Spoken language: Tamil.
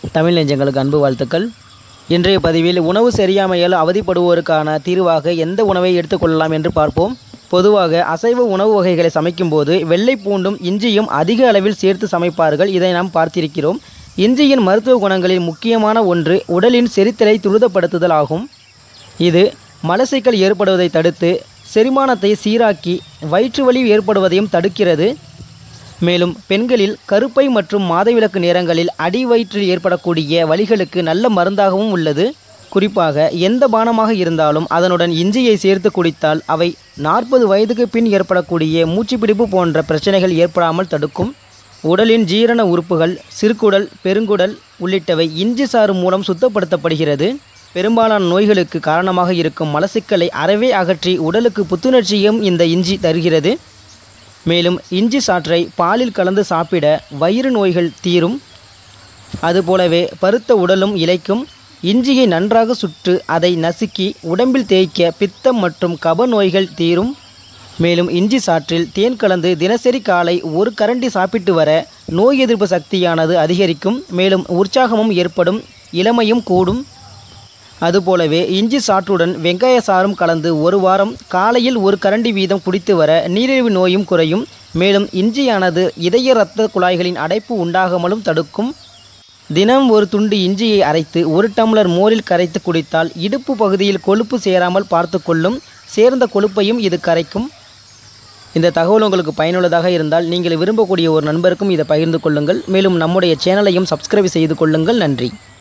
தமிழ் நெஞ்சங்களுக்கு அன்பு வாழ்த்துக்கள் இன்றைய பதிவில் உணவு சரியாமையால் அவதிப்படுவோருக்கான தீர்வாக எந்த உணவை எடுத்துக்கொள்ளலாம் என்று பார்ப்போம் பொதுவாக அசைவ உணவு வகைகளை சமைக்கும்போது வெள்ளை பூண்டும் இஞ்சியும் அதிக அளவில் சேர்த்து சமைப்பார்கள் இதை நாம் பார்த்திருக்கிறோம் இஞ்சியின் மருத்துவ குணங்களில் முக்கியமான ஒன்று உடலின் செரித்தலை துரிதப்படுத்துதல் ஆகும் இது மலச்சிக்கல் ஏற்படுவதை தடுத்து செரிமானத்தை சீராக்கி வயிற்று வலி ஏற்படுவதையும் தடுக்கிறது மேலும் பெண்களில் கருப்பை மற்றும் மாதவிலக்கு நேரங்களில் அடி வயிற்றில் ஏற்படக்கூடிய வலிகளுக்கு நல்ல மருந்தாகவும் உள்ளது குறிப்பாக எந்த பானமாக இருந்தாலும் அதனுடன் இஞ்சியை சேர்த்து குடித்தால் அவை நாற்பது வயதுக்கு பின் ஏற்படக்கூடிய மூச்சுப்பிடிப்பு போன்ற பிரச்சனைகள் ஏற்படாமல் தடுக்கும் உடலின் ஜீரண உறுப்புகள் சிறுகுடல் பெருங்குடல் உள்ளிட்டவை இஞ்சி சாறு மூலம் சுத்தப்படுத்தப்படுகிறது பெரும்பாலான நோய்களுக்கு காரணமாக இருக்கும் மலச்சிக்கலை அறவே அகற்றி உடலுக்கு புத்துணர்ச்சியும் இந்த இஞ்சி தருகிறது மேலும் இஞ்சி சாற்றை பாலில் கலந்து சாப்பிட வயிறு நோய்கள் தீரும் அதுபோலவே பருத்த உடலும் இளைக்கும் இஞ்சியை நன்றாக சுட்டு அதை நசுக்கி உடம்பில் தேய்க்க பித்தம் மற்றும் கப நோய்கள் தீரும் மேலும் இஞ்சி சாற்றில் தேன் கலந்து தினசரி காலை ஒரு கரண்டி சாப்பிட்டு வர நோய் எதிர்ப்பு சக்தியானது அதிகரிக்கும் மேலும் உற்சாகமும் ஏற்படும் இளமையும் கூடும் அதுபோலவே இஞ்சி சாற்றுடன் வெங்காய சாறும் கலந்து ஒரு வாரம் காலையில் ஒரு கரண்டி வீதம் குடித்து வர நீரிழிவு நோயும் குறையும் மேலும் இஞ்சியானது இதய இரத்த குழாய்களின் அடைப்பு உண்டாகாமலும் தடுக்கும் தினம் ஒரு துண்டு இஞ்சியை அரைத்து ஒரு டம்ளர் மோரில் கரைத்து குடித்தால் இடுப்பு பகுதியில் கொழுப்பு சேராமல் பார்த்து கொள்ளும் சேர்ந்த கொழுப்பையும் இது கரைக்கும் இந்த தகவல் உங்களுக்கு பயனுள்ளதாக இருந்தால் நீங்கள் விரும்பக்கூடிய ஒரு நண்பருக்கும் இதை பகிர்ந்து கொள்ளுங்கள் மேலும் நம்முடைய சேனலையும் சப்ஸ்கிரைப் செய்து கொள்ளுங்கள் நன்றி